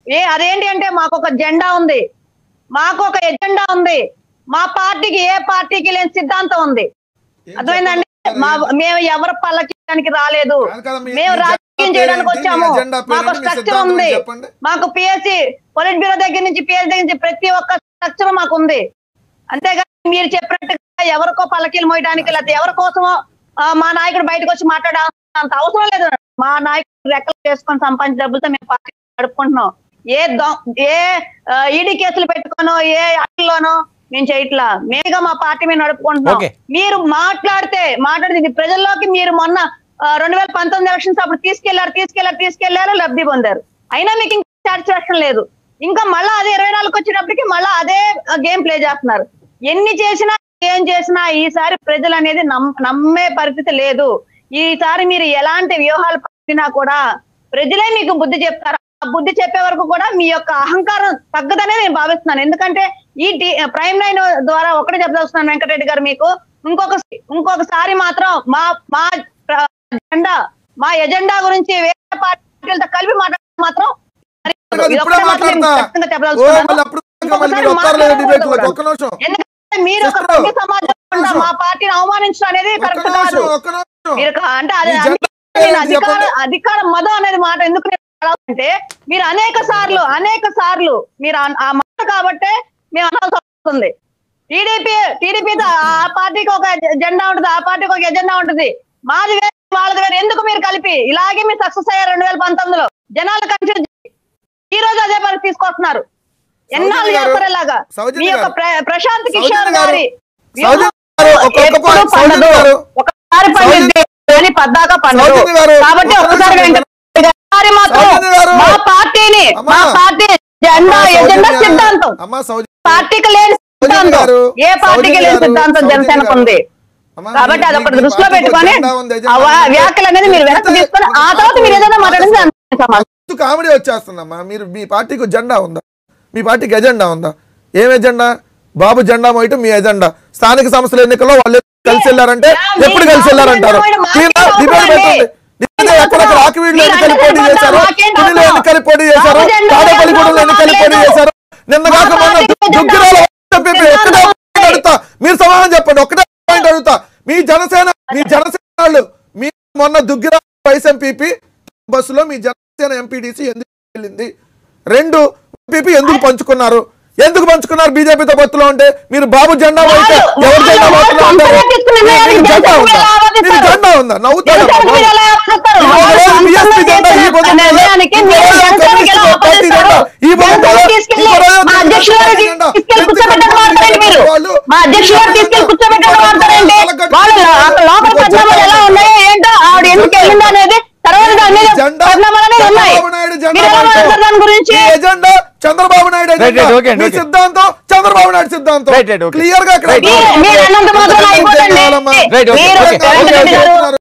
ఏ అదేంటి అంటే మాకు ఒక జెండా ఉంది మాకు ఒక ఎజెండా ఉంది మా పార్టీకి ఏ పార్టీకి లేని సిద్ధాంతం ఉంది ఏం అర్థమైందండి చెప్పండి? మా మేము ఎవరు పల్లకించడానికి రాలేదు కాదు కదా, మీ- మేము మీ రాజకీయం జెండా చేయడానికి పేరేంటి? మీ వచ్చాము ఎజెండా మాకు పేరేంటి? మీ స్ట్రక్చర్ సిద్ధాంతం ఉంది చెప్పండి. మాకు పిఎస్సి పొలిట్ బ్యూరో దగ్గర నుంచి పిఎస్ దగ్గర నుంచి ప్రతి ఒక్క స్ట్రక్చర్ మాకు ఉంది అంతేగాని మీరు చెప్పినట్టుగా ఎవరికో పల్లకీలు మోయడానికి లేకపోతే ఎవరి కోసమో ఆ, మా నాయకుడు బయటకు వచ్చి మాట్లాడాల్సినంత అవసరం లేదు మా నాయకుడు రెక్కలు చేసుకొని సంపాదించిన డబ్బులతో మేము పార్టీ నడుపుకుంటున్నాం ఏ దొ- ఏ ఈడీ కేసులు పెట్టుకోనో ఏ అట్లోనో మేము చేయట్లా మేగా మా పార్టీ మీద నడుపుకుంటున్నాం Okay. మీరు మాట్లాడితే మాట్లాడింది ప్రజల్లోకి మీరు మొన్న రెండు వేల పంతొమ్మిది ఎలక్షన్స్ అప్పుడు తీసుకెళ్లారు తీసుకెళ్లారు తీసుకెళ్లారు లబ్ధి పొందారు అయినా మీకు ఇంకా సాటిస్ఫాక్షన్ లేదు ఇంకా మళ్ళా అదే ఇరవై నాలుగు వచ్చినప్పటికీ మళ్ళా అదే గేమ్ ప్లే చేస్తున్నారు ఎన్ని చేసినా ఏం చేసినా ఈసారి ప్రజలు అనేది నమ్- నమ్మే పరిస్థితి లేదు ఈసారి మీరు ఎలాంటి వ్యూహాలు పట్టినా కూడా ప్రజలే మీకు బుద్ధి చెప్తారు ఆ బుద్ధి చెప్పే వరకు కూడా మీ యొక్క అహంకారం తగ్గదనే నేను భావిస్తున్నాను ఎందుకంటే ఈ టీ- ప్రైమ్ లైన్ ద్వారా ఒకటే చెప్పదలుస్తున్నాను వెంకటరెడ్డి గారు మీకు ఇంకొక ఇంకొకసారి మాత్రం మా మా ప్ర- ఎజెండా మా ఎజెండా గురించి వేరే పార్టీలతో కలిపి మాట్లాడితే మాత్రం మరి కాదు, ఇది ఇప్పుడే ఒక్కటే మాత్రం నేను మాట్లాడతా. ఖచ్చితంగా ఓ, చెప్పదలుచుకున్నాను. మళ్ళీ అప్పుడు మళ్ళీ ఇంకొకసారి మీరు వస్తారులే debate లోకి. మాట్లాడకూడదు ఒక్క నిమిషం ఎందుకంటే మీరు ఒక సిస్టర్, సభ్య సమాజం గుండా నిమిషం. మా పార్టీని అవమానించడం అనేది ఒక్క కరెక్ట్ నిమిషం కాదు ఒక్క నిమిషం మీరు కా- అంటే అది మీ అది- జెండా నేను ఏంటి అధికార చెప్పండి. అధికార మదం అనేది మాట ఎందుకు నేను అంటే మీరు అనేక సార్లు అనేక సార్లు మీరు ఆ- ఆ మాట కాబట్టే మేము అనాల్సి వస్తుంది టీడీపీ టీడీపీ ఆ పార్టీకి ఒక జెండా ఉంటుంది ఆ పార్టీకి ఒక ఎజెండా ఉంటుంది మాది వేరు వాళ్ళది వేరు ఎందుకు మీరు కలిపి ఇలాగే మీరు సక్సెస్ అయ్యారు రెండు వేల పంతొమ్మిదిలో జనాలు కన్ఫ్యూజ్ ఈ రోజు అదే పరిస్థితి తీసుకొస్తున్నారు ఎన్నాళ్ళు గారు, చేస్తారు ఇలాగా సౌజన్య మీ యొక్క గారు, ప్ర- ప్రశాంత్ సౌజన్య కిషోర్ గారు, గారి సౌజన్య గారు, ఒక్క- ఒక్క ఎప్పుడు point, సౌజన్య పండదు గారు, ఒకసారి పండిద్ది కానీ పద్దాక పండదు సౌజన్య గారు, కాబట్టి ఒక్క ఒక్కసారి నిమిషం వెంకటరెడ్డి గారి మాత్రం సౌజన్య గారు. మా పార్టీని అమ్మా. మా పార్టీ జెండా అమ్మా, ఎజెండా సౌజన్య, సిద్ధాంతం అమ్మా సౌజన్య పార్టీకి లేని సౌజన్య సిద్ధాంతం గారు, ఏ పార్టీకి సౌజన్య లేని గారు, సిద్ధాంతం సౌజన్య జనసేనకు గారు. ఉంది అమ్మా, కాబట్టి మీ- అది ఒకటి మీ దృష్టిలో పార్టీకి పెట్టుకొని జెండా ఉంది, ఆ ఎజెండా వా- ఉంది. వ్యాఖ్యలు అనేది మీరు వెనక్కి ఇంతే- తీసుకొని ఆ తర్వాత మీరు ఏదైనా మాట్లాడింది అంతే సమాధానం. మస్తు కామెడీ వచ్చేస్తుందమ్మా మీరు మీ పార్టీకి జెండా ఉందా మీ పార్టీకి ఎజెండా ఉందా ఏం ఎజెండా బాబు జెండా మోయటం మీ ఎజెండా స్థానిక సంస్థల ఎన్నికల్లో వాళ్ళు కలిసి వెళ్ళారంటే యా, మీ ఎప్పుడు కలిసి బాబు వెళ్ళారంటారు జెండా మోయడం ఈయన మాకేం డిబేట్ అవసరం పెట్టండి అండి? నిజంగా ఎక్కడెక్కడ ఆకివీడులో మీరు ఎన్నికలు అంటే పోటీ చెప్పండి, చేశారు మాకేం తునిలో అవసరం? ఎన్నికలు పోటీ చేశారు బాబు జెండా తాడేపల్లిగూడెంలో మోయడం ఎన్నికలు పోటీ మాకేం చేశారు నిన్న మా కాక మొన్న పార్టీకి జెండా దుగ్గిరాల ఒక్కటే జెండా ఒక్కటే ఉంది. అడుగుతా మీరు సమాధానం చెప్పండి ఒకటే పాయింట్ అడుగుతా మీ జనసేన మీ జనసేన వాళ్ళు మీ మొన్న దుగ్గిరాల వైస్ ఎంపీపీ బస్సులో మీ జనసేన ఎంపీటీసీ ఎందుకు వెళ్ళింది రెండు ఎంపీపీ ఎందుకు పంచుకున్నారు ఎందుకు పంచుకున్నారు బీజేపీతో పొత్తులో ఉంటే మీరు బాబు జెండా పోయితే వాళ్ళు- ఎవరు జెండా వాళ్ళు పోతున్నా ఉంటారు సొంతంగా తీసుకున్న నిర్ణయాన్ని మీకు జెండా జనసేనకు ఉందా ఎలా ఆమోదిస్తారు? మీకు జెండా ఉందా నవ్వుతారా జనసేనకు మీరు ఎలా ఆమోదిస్తారు? ఈ వాళ్ళు రోజు సొంతంగా BSP జెండా, ఈ చేసిన రోజు నిర్ణయానికి మీరు ఈ రోజు జనసేనకు ఎలా కమ్యూనిస్ట్ పార్టీ ఆమోదిస్తారు? జెండా, ఈ రోజు జనసేనకు తీసుకెళ్ళి ఈ రోజు మా అధ్యక్షుల వారు జెండా, తీసుకెళ్ళి ఎందుకు కూర్చోబెట్టడం వాడతారండి మీరు వాళ్ళు మా అధ్యక్షుల వారు తీసుకెళ్ళి కూర్చోబెట్టడం వాడతారండి వాళ్ళు లో- లోపల పరిణామాలు ఎలా ఉన్నాయో ఏంటో ఆవిడ ఎందుకు వెళ్ళిందో అనేది తర్వాత దాని మీద జెండా పరిణామాలు అనేవి ఉన్నాయి చంద్రబాబు నాయుడు జెండా మీరు ఎలా మాట్లాడతారు దాని గురించి మీ agenda Chandrababu Naidu Right, agenda right, okay, మీ okay. సిద్ధాంతం చంద్రబాబు నాయుడు సిద్ధాంతం Right, right, okay. క్లియర్ గా ఇక్కడ Right, మీరు- మీరు అన్నంత మాత్రం అయిపోతుంది చేయాలమ్మా. Right, okay, మీరు okay, వెంకటరెడ్డి okay, okay. గారు